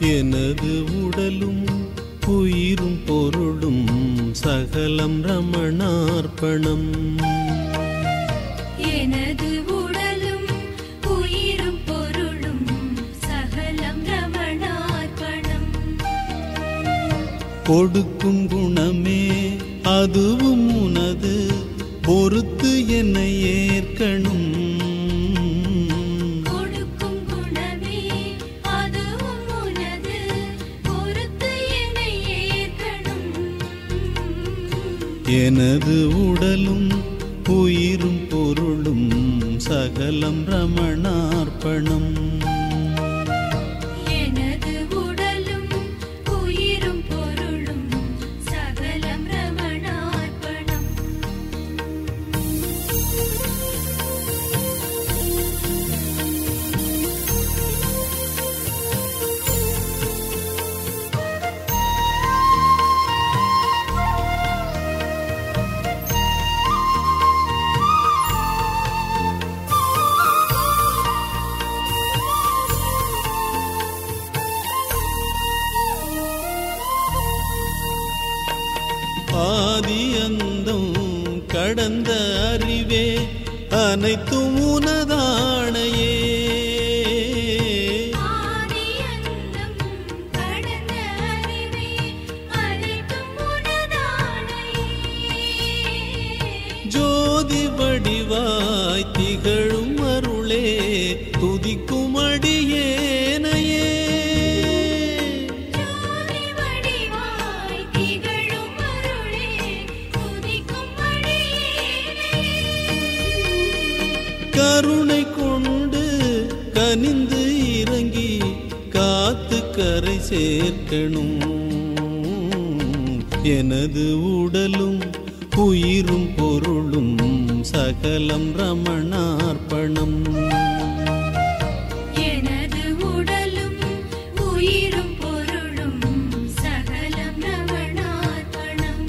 எனது உடலும் உயிரும் பொருளும் சகலம் ரமணார்ப்பணம் எனது உடலும் உயிரும் பொருளும் சகலம் ரமணார்ப்பணம் கொடுக்கும் குணமே அதுவும் உனது பொறுத்து என்னை ஏற்கணும் கொடுக்கும் குணமே அதுவும் உனது பொறுத்து என்னை ஏற்கணும் எனது உடலும் உயிரும் பொருளும் சகலம் ரமணார்ப்பணம் எனது உடலும் உயிரும் பொருளும் சகலம் ரமணார்ப்பணம் ஆதி அந்தம் கடந்த அறிவே அனைத்தும் உனதானையே ஆதியந்தம் கடந்த அறிவே அனைத்தும் உனதானையே ஜோதி வடிவாய் திகழும் அருளே துதிக்கும் அடியேனையே ஜோதி வடிவாய் திகழும் அருளே துதிக்கும் அடியேனே கருணை கொண்டு கனிந்து இறங்கி காத்து கரை சேர்க்கணும் எனது உடலும் உயிரும் பொருளும் சகலம் ரமணார்ப்பணம் எனது உடலும் உயிரும் பொருளும் சகலம் ரமணார்ப்பணம்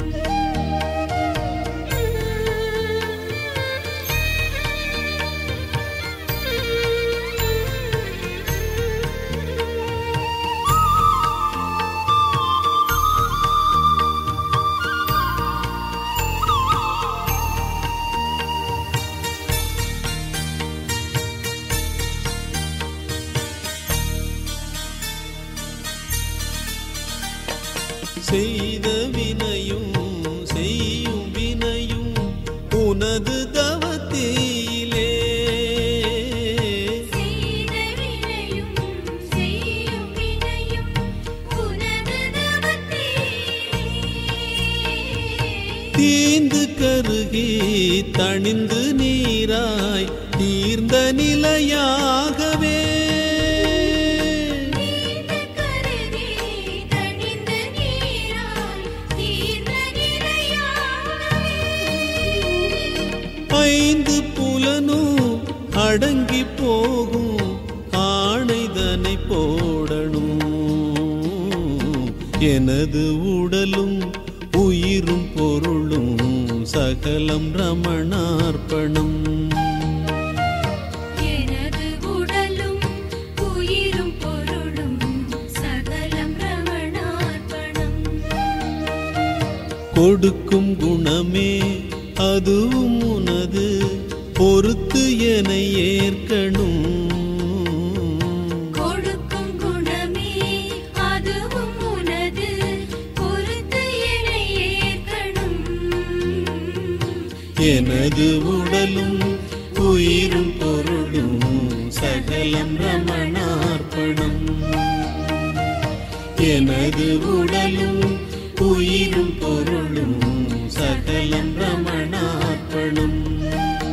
செய்த வினையும் செய்யும் வினையும் உனது தவத்திலே செய்த வினையும் செய்யும் வினையும் உனது தவத்தே தீந்து கருகி தணிந்து நீராய் தீர்ந்த நிலையாகவே நீந்த கருதி தணிந்த நீராய் தீர்ந்த நிலையாகவே ஐந்து புலனும் அடங்கி போகும் ஆணைதனை போடணும் எனது உடலும் உயிரும் பொருளும் சகலம் ரமணார்ப்பணம் எனது உடலும் உயிரும் பொருளும் சகலம் ரமணார்ப்பணம் கொடுக்கும் குணமே அதுவும் உனது பொறுத்து என ஏற்கணும் கொடுக்கும் குணமே அதுவும் உனது பொறுத்து என்னை ஏற்கணும் எனது உடலும் உயிரும் பொருளும் சகலம் ரமணார்ப்பணம் எனது உடலும் உயிரும் பொருளும் சகலம் ரமணார்ப்பணம்